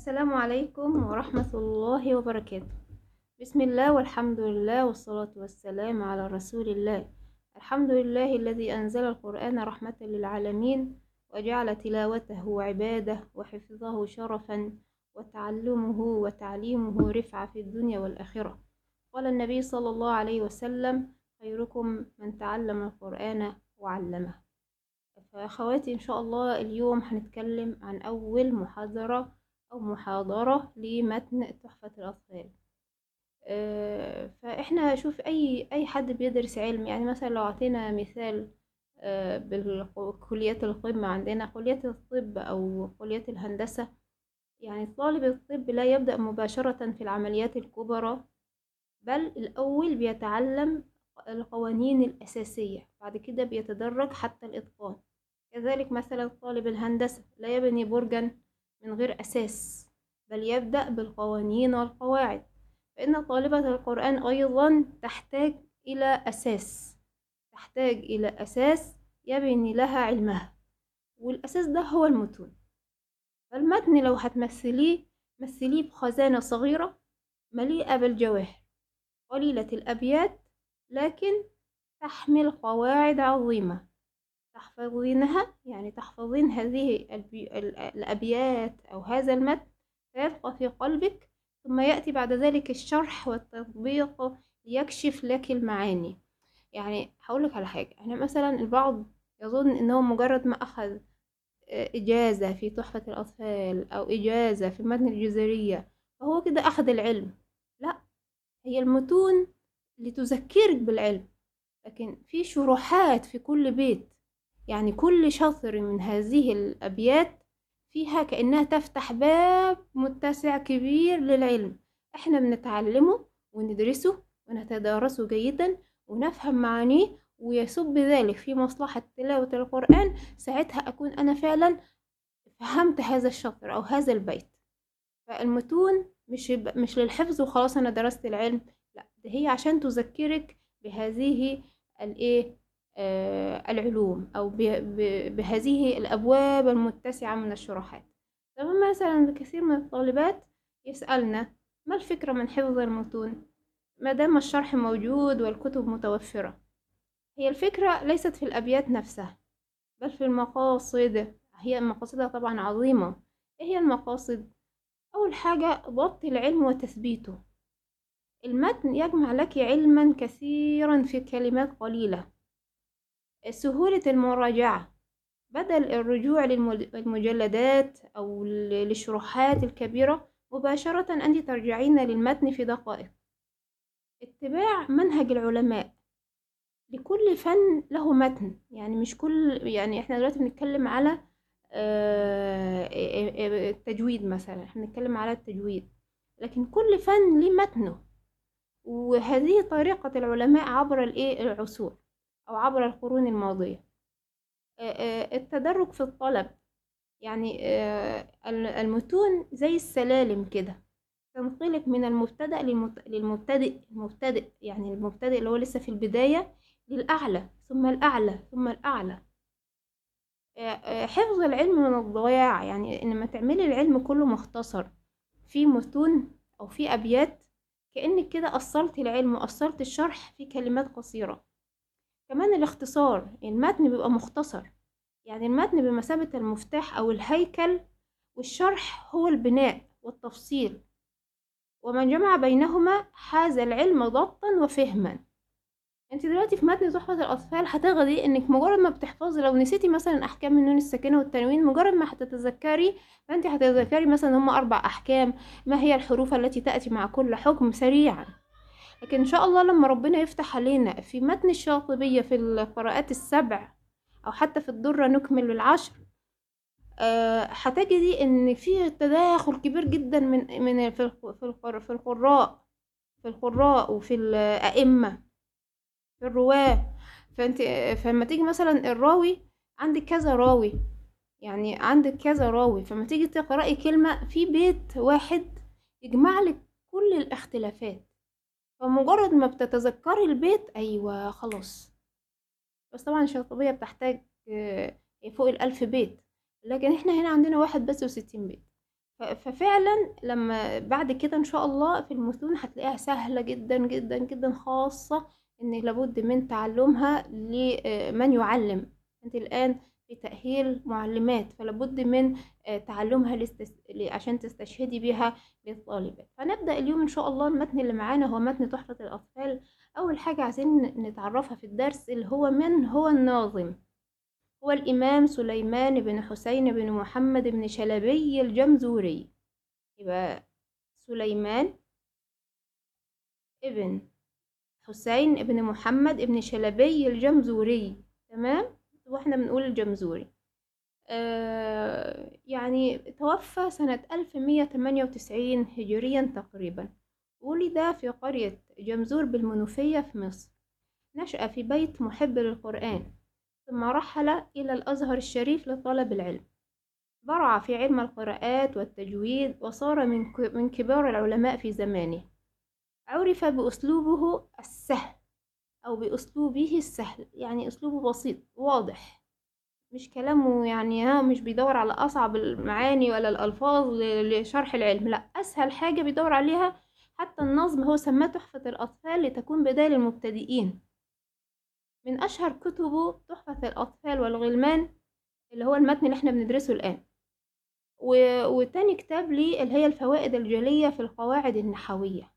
السلام عليكم ورحمة الله وبركاته بسم الله والحمد لله والصلاة والسلام على رسول الله الحمد لله الذي أنزل القرآن رحمة للعالمين وجعل تلاوته عبادة وحفظه شرفا وتعلمه وتعليمه رفعة في الدنيا والآخرة قال النبي صلى الله عليه وسلم خيركم من تعلم القرآن وعلمه فأخواتي إن شاء الله اليوم هنتكلم عن أول محاضرة أو محاضرة لمتن تحفة الأطفال آه، فإحنا شوف أي أي حد بيدرس علم يعني مثلا لو أعطينا مثال آه، بالكليات القمة عندنا كليات الطب أو كليات الهندسة يعني طالب الطب لا يبدأ مباشرة في العمليات الكبرى بل الأول بيتعلم القوانين الأساسية بعد كده بيتدرج حتى الإتقان كذلك مثلا طالب الهندسة لا يبني برجا من غير أساس بل يبدأ بالقوانين والقواعد فإن طالبة القرآن أيضا تحتاج إلى أساس تحتاج إلى أساس يبني لها علمها والأساس ده هو المتون فالمتن لو هتمثليه مثليه بخزانة صغيرة مليئة بالجواهر قليلة الأبيات لكن تحمل قواعد عظيمة تحفظينها يعني تحفظين هذه الأبيات أو هذا المتن فيبقى في قلبك ثم يأتي بعد ذلك الشرح والتطبيق ليكشف لك المعاني يعني هقولك على حاجة يعني مثلا البعض يظن أنه مجرد ما أخذ إجازة في تحفة الأطفال أو إجازة في متن الجزرية فهو كده أخذ العلم لا هي المتون لتذكرك بالعلم لكن في شروحات في كل بيت يعني كل شطر من هذه الأبيات فيها كأنها تفتح باب متسع كبير للعلم احنا بنتعلمه وندرسه ونتدارسه جيدا ونفهم معانيه ويصب ذلك في مصلحة تلاوة القرآن ساعتها أكون أنا فعلا فهمت هذا الشطر أو هذا البيت فالمتون مش مش للحفظ وخلاص أنا درست العلم لا ده هي عشان تذكرك بهذه الايه آه العلوم أو بهذه الأبواب المتسعة من الشروحات طب مثلا كثير من الطالبات يسألنا ما الفكرة من حفظ المتون ما دام الشرح موجود والكتب متوفرة هي الفكرة ليست في الأبيات نفسها بل في المقاصد هي مقاصدها طبعا عظيمة ايه هي المقاصد أول حاجة ضبط العلم وتثبيته المتن يجمع لك علما كثيرا في كلمات قليلة سهولة المراجعة بدل الرجوع للمجلدات أو للشروحات الكبيرة مباشرة أنت ترجعين للمتن في دقائق اتباع منهج العلماء لكل فن له متن يعني مش كل يعني احنا دلوقتي بنتكلم على التجويد مثلا احنا بنتكلم على التجويد لكن كل فن ليه متنه وهذه طريقة العلماء عبر الايه العصور أو عبر القرون الماضية التدرج في الطلب يعني المتون زي السلالم كده تنقلك من المبتدأ للمبتدئ المبتدئ يعني المبتدئ اللي هو لسه في البداية للأعلى ثم الأعلى ثم الأعلى حفظ العلم من الضياع يعني إنما تعملي العلم كله مختصر في متون أو في أبيات كأنك كده أصلت العلم وأصلت الشرح في كلمات قصيرة كمان الاختصار المتن بيبقى مختصر يعني المتن بمثابة المفتاح أو الهيكل والشرح هو البناء والتفصيل ومن جمع بينهما حاز العلم ضبطا وفهما انت دلوقتي في متن تحفة الأطفال هتاخدي انك مجرد ما بتحفظي لو نسيتي مثلا أحكام النون الساكنة والتنوين مجرد ما هتتذكري فانت هتتذكري مثلا هما أربع أحكام ما هي الحروف التي تأتي مع كل حكم سريعا لكن ان شاء الله لما ربنا يفتح علينا في متن الشاطبية في القراءات السبع او حتى في الدرة نكمل العشر هتجدي أه ان في تداخل كبير جدا من من في في القراء في القراء وفي الائمه في الرواه فانت فلما تيجي مثلا الراوي عندك كذا راوي يعني عندك كذا راوي فلما تيجي تقرأي كلمة في بيت واحد يجمع لك كل الاختلافات فمجرد ما بتتذكري البيت أيوة خلاص بس طبعا الشاطبية بتحتاج فوق الألف بيت لكن احنا هنا عندنا واحد بس وستين بيت ف- ففعلا لما بعد كده ان شاء الله في المتون هتلاقيها سهلة جدا جدا جدا خاصة ان لابد من تعلمها لمن يعلم انت الان في تأهيل معلمات فلابد من آه، تعلمها لاستس... ل- عشان تستشهدي بها للطالبات فنبدأ اليوم ان شاء الله المتن اللي معانا هو متن تحفة الأطفال أول حاجة عايزين نتعرفها في الدرس اللي هو من هو الناظم هو الإمام سليمان بن حسين بن محمد بن شلبي الجمزوري يبقى سليمان ابن حسين ابن محمد ابن شلبي الجمزوري تمام واحنا بنقول الجمزوري آه يعني توفى سنة 1198 هجريا تقريبا ولد في قرية جمزور بالمنوفية في مصر نشأ في بيت محب للقرآن ثم رحل إلى الأزهر الشريف لطلب العلم برع في علم القراءات والتجويد وصار من ك- من كبار العلماء في زمانه عرف بأسلوبه السهل أو بأسلوبه السهل يعني أسلوبه بسيط واضح مش كلامه يعني ها مش بيدور على أصعب المعاني ولا الألفاظ ل- لشرح العلم لا أسهل حاجة بيدور عليها حتى النظم هو سماه تحفة الأطفال لتكون بداية للمبتدئين من أشهر كتبه تحفة الأطفال والغلمان اللي هو المتن اللي احنا بندرسه الآن و... وتاني كتاب لي اللي هي الفوائد الجلية في القواعد النحوية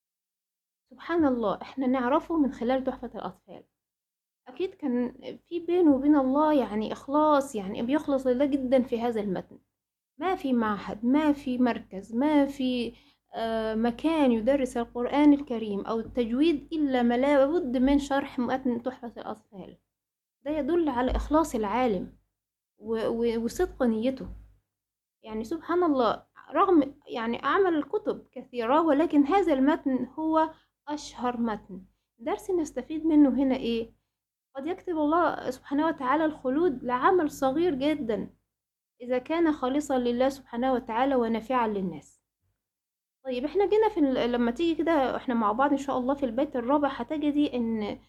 سبحان الله احنا نعرفه من خلال تحفة الأطفال أكيد كان في بينه وبين الله يعني إخلاص يعني بيخلص لله جدا في هذا المتن ما في معهد ما في مركز ما في آه، مكان يدرس القرآن الكريم أو التجويد إلا ما لا بد من شرح متن تحفة الأطفال ده يدل على إخلاص العالم و- و- وصدق نيته يعني سبحان الله رغم يعني أعمل الكتب كثيرة ولكن هذا المتن هو أشهر متن درس نستفيد منه هنا إيه قد يكتب الله سبحانه وتعالى الخلود لعمل صغير جدا إذا كان خالصا لله سبحانه وتعالى ونافعا للناس طيب احنا جينا في ال- لما تيجي كده احنا مع بعض ان شاء الله في البيت الرابع هتجدي ان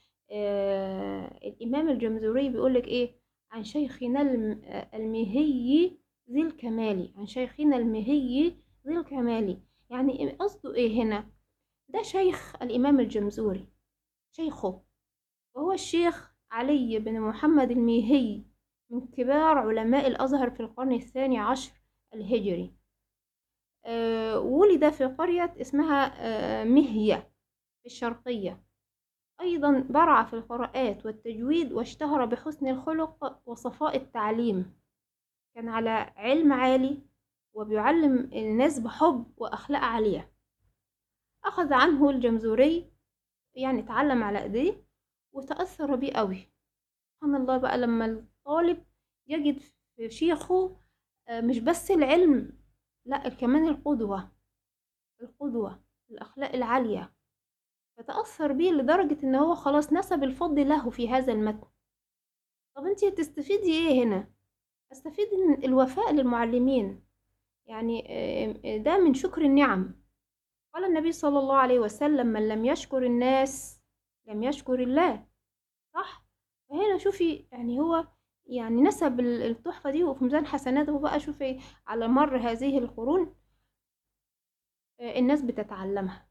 آه الامام الجمزوري بيقولك ايه عن شيخنا الم- آه، المهي ذي الكمال عن شيخنا المهي ذي الكمال يعني قصده ايه هنا ده شيخ الامام الجمزوري شيخه وهو الشيخ علي بن محمد الميهي من كبار علماء الازهر في القرن الثاني عشر الهجري آه، ولد في قرية اسمها آه، مهية في الشرقية أيضا برع في القراءات والتجويد واشتهر بحسن الخلق وصفاء التعليم كان على علم عالي وبيعلم الناس بحب وأخلاق عالية أخذ عنه الجمزوري يعني اتعلم على ايديه وتأثر بيه قوي سبحان الله بقى لما الطالب يجد في شيخه آه، مش بس العلم لا كمان القدوة القدوة الأخلاق العالية فتأثر بيه لدرجة إن هو خلاص نسب الفضل له في هذا المتن طب انتي تستفيدي ايه هنا استفيد ان الوفاء للمعلمين يعني آه، ده من شكر النعم قال النبي صلى الله عليه وسلم من لم يشكر الناس لم يشكر الله صح فهنا شوفي يعني هو يعني نسب ال- التحفة دي وفي ميزان حسناته بقى شوفي على مر هذه القرون آه، الناس بتتعلمها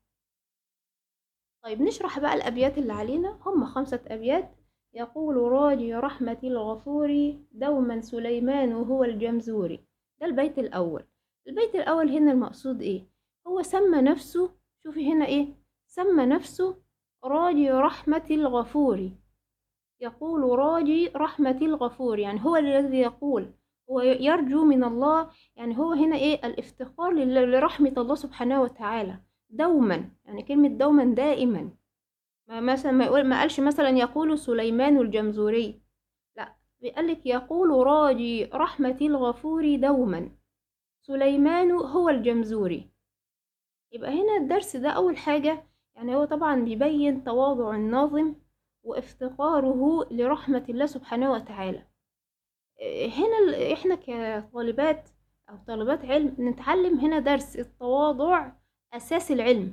طيب نشرح بقى الأبيات اللي علينا هم خمسة أبيات يقول راجي رحمة الغفور دوما سليمان هو الجمزوري ده البيت الأول البيت الأول هنا المقصود إيه هو سمى نفسه شوفي هنا إيه سمى نفسه راجي رحمة الغفور يقول راجي رحمة الغفور يعني هو الذي يقول هو يرجو من الله يعني هو هنا إيه الافتقار لل- لرحمة الله سبحانه وتعالى دوما يعني كلمة دوما دائما ما مثلا ما يقول ما قالش مثلا يقول سليمان الجمزوري لا بيقالك يقول راجي رحمة الغفور دوما سليمان هو الجمزوري يبقى هنا الدرس ده أول حاجة يعني هو طبعا بيبين تواضع الناظم وافتقاره لرحمة الله سبحانه وتعالى إيه هنا ال- احنا كطالبات أو طالبات علم نتعلم هنا درس التواضع أساس العلم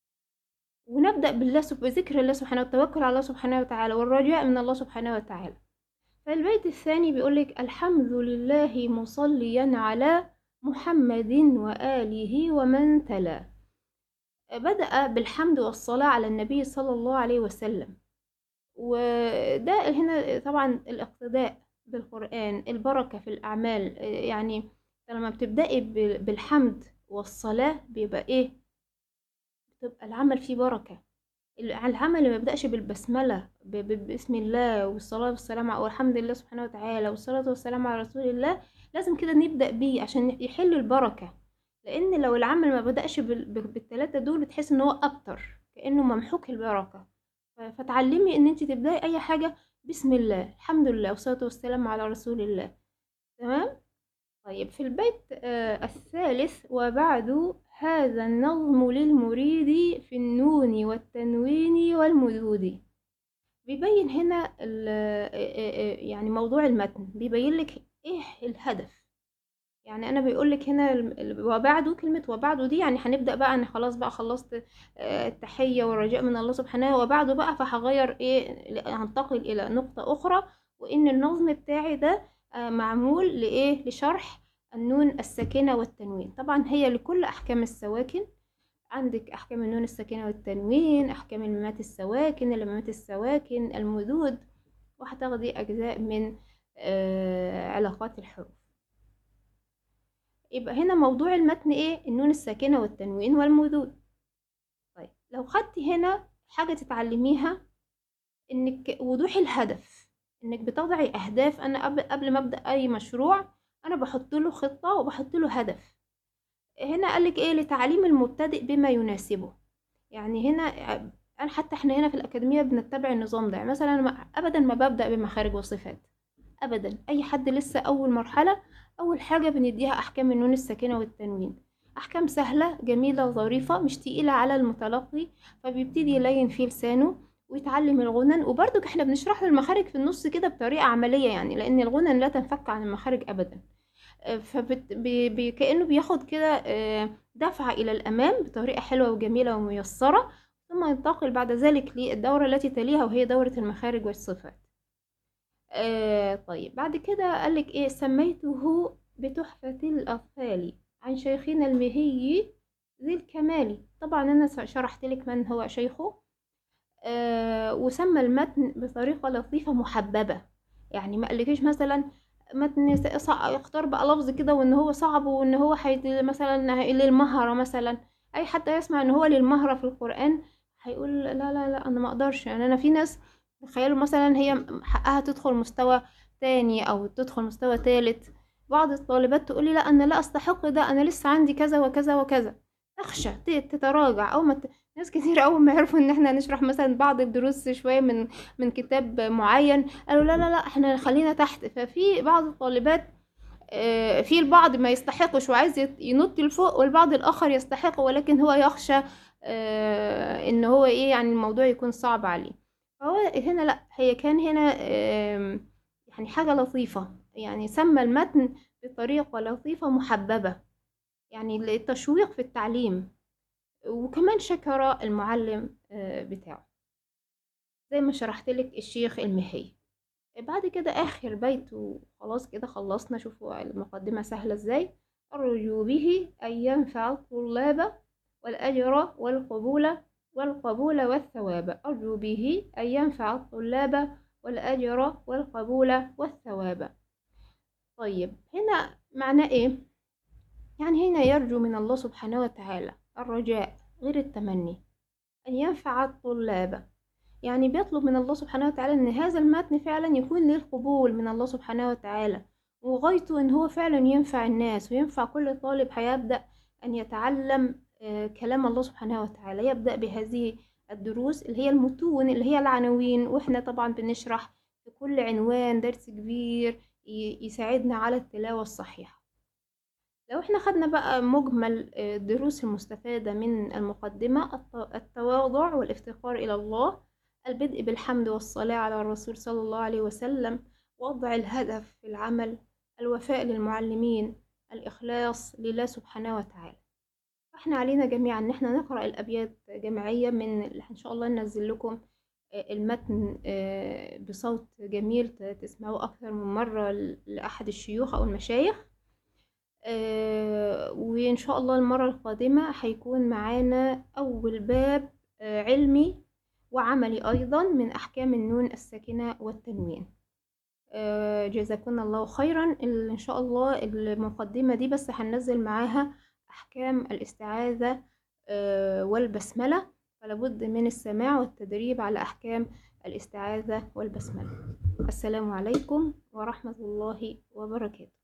ونبدأ بالله سب... بذكر الله سبحانه والتوكل على الله سبحانه وتعالى والرجاء من الله سبحانه وتعالى فالبيت الثاني بيقولك الحمد لله مصليا على محمد وآله ومن تلا بدأ بالحمد والصلاة على النبي صلى الله عليه وسلم وده هنا طبعا الاقتداء بالقرآن البركة في الأعمال يعني لما بتبدأي بالحمد والصلاة بيبقى إيه بتبقى العمل فيه بركة العمل اللي ما يبدأش بالبسملة بسم الله والصلاة والسلام على والحمد لله سبحانه وتعالى والصلاة والسلام على رسول الله لازم كده نبدأ بيه عشان يحل البركة لأن لو العمل ما بدأش بالتلاتة دول بتحس إن هو أبتر كأنه ممحوك البركة فتعلمي إن انت تبدأي أي حاجة بسم الله الحمد لله والصلاة والسلام على رسول الله تمام طيب في البيت آه الثالث وبعد هذا النظم للمريد في النون والتنوين والمدود بيبين هنا يعني موضوع المتن بيبين لك ايه الهدف يعني انا بيقول لك هنا وبعده كلمه وبعده دي يعني هنبدا بقى انا خلاص بقى خلصت التحيه والرجاء من الله سبحانه وبعده بقى فهغير ايه هنتقل الى نقطه اخرى وان النظم بتاعي ده معمول لايه لشرح النون الساكنة والتنوين طبعا هي لكل أحكام السواكن عندك أحكام النون الساكنة والتنوين أحكام الممات السواكن الممات السواكن المدود وهتاخدي أجزاء من آه علاقات الحروف يبقى هنا موضوع المتن إيه النون الساكنة والتنوين والمدود طيب لو خدتي هنا حاجة تتعلميها إنك وضوح الهدف إنك بتضعي أهداف أنا قبل ما أبدأ أي مشروع انا بحط له خطه وبحط له هدف هنا قالك ايه لتعليم المبتدئ بما يناسبه يعني هنا انا حتى احنا هنا في الاكاديميه بنتبع النظام ده يعني مثلا أنا ابدا ما ببدا بمخارج وصفات ابدا اي حد لسه اول مرحله اول حاجه بنديها احكام النون الساكنه والتنوين احكام سهله جميله ظريفه مش تقيله على المتلقي فبيبتدي يلين فيه لسانه ويتعلم الغنن وبرضك احنا بنشرح له المخارج في النص كده بطريقه عمليه يعني لان الغنن لا تنفك عن المخارج ابدا فبت... بي... بي... كانه بياخد كده دفعه الى الامام بطريقه حلوه وجميله وميسره ثم ينتقل بعد ذلك للدوره التي تليها وهي دوره المخارج والصفات آه طيب بعد كده قالك ايه سميته بتحفة الأطفال عن شيخنا المهي ذي الكمال طبعا أنا شرحت لك من هو شيخه آه وسمى المتن بطريقة لطيفة محببة يعني ما قالكيش مثلا متن يختار بقى لفظ كده وان هو صعب وان هو حي مثلا للمهرة مثلا اي حد يسمع ان هو للمهرة في القرآن هيقول لا لا لا انا ما اقدرش يعني انا في ناس تخيلوا مثلا هي حقها تدخل مستوى تاني او تدخل مستوى تالت بعض الطالبات تقولي لا انا لا استحق ده انا لسه عندي كذا وكذا وكذا تخشى تتراجع او ما ت... ناس كتير اول ما عرفوا ان احنا نشرح مثلا بعض الدروس شويه من من كتاب معين قالوا لا لا لا احنا خلينا تحت ففي بعض الطالبات في البعض ما يستحقش وعايز ينط لفوق والبعض الاخر يستحق ولكن هو يخشى ان هو ايه يعني الموضوع يكون صعب عليه فهو هنا لا هي كان هنا يعني حاجه لطيفه يعني سمى المتن بطريقه لطيفه محببه يعني للتشويق في التعليم وكمان شكر المعلم بتاعه زي ما شرحت لك الشيخ المهي بعد كده اخر بيت وخلاص كده خلصنا شوفوا المقدمة سهلة ازاي أرجو به أن ينفع الطلاب والأجر والقبول والقبول والثواب أرجو به أن ينفع الطلاب والأجر والقبول والثواب طيب هنا معناه ايه يعني هنا يرجو من الله سبحانه وتعالى الرجاء غير التمني أن ينفع الطلاب يعني بيطلب من الله سبحانه وتعالى أن هذا المتن فعلا يكون للقبول من الله سبحانه وتعالى وغايته أن هو فعلا ينفع الناس وينفع كل طالب هيبدأ أن يتعلم كلام الله سبحانه وتعالى يبدأ بهذه الدروس اللي هي المتون اللي هي العناوين وإحنا طبعا بنشرح في كل عنوان درس كبير يساعدنا على التلاوة الصحيحة لو احنا خدنا بقى مجمل الدروس المستفادة من المقدمة التواضع والافتقار إلى الله البدء بالحمد والصلاة على الرسول صلى الله عليه وسلم وضع الهدف في العمل الوفاء للمعلمين الإخلاص لله سبحانه وتعالى احنا علينا جميعا ان احنا نقرأ الأبيات جماعية من اللي ان شاء الله ننزل لكم المتن بصوت جميل تسمعوه أكثر من مرة لأحد الشيوخ أو المشايخ وإن شاء الله المرة القادمة هيكون معانا أول باب آه، علمي وعملي أيضا من أحكام النون الساكنة والتنوين آه، جزاكم الله خيرا ال- إن شاء الله المقدمة دي بس هننزل معاها أحكام الاستعاذة آه، والبسملة فلابد من السماع والتدريب على أحكام الاستعاذة والبسملة السلام عليكم ورحمة الله وبركاته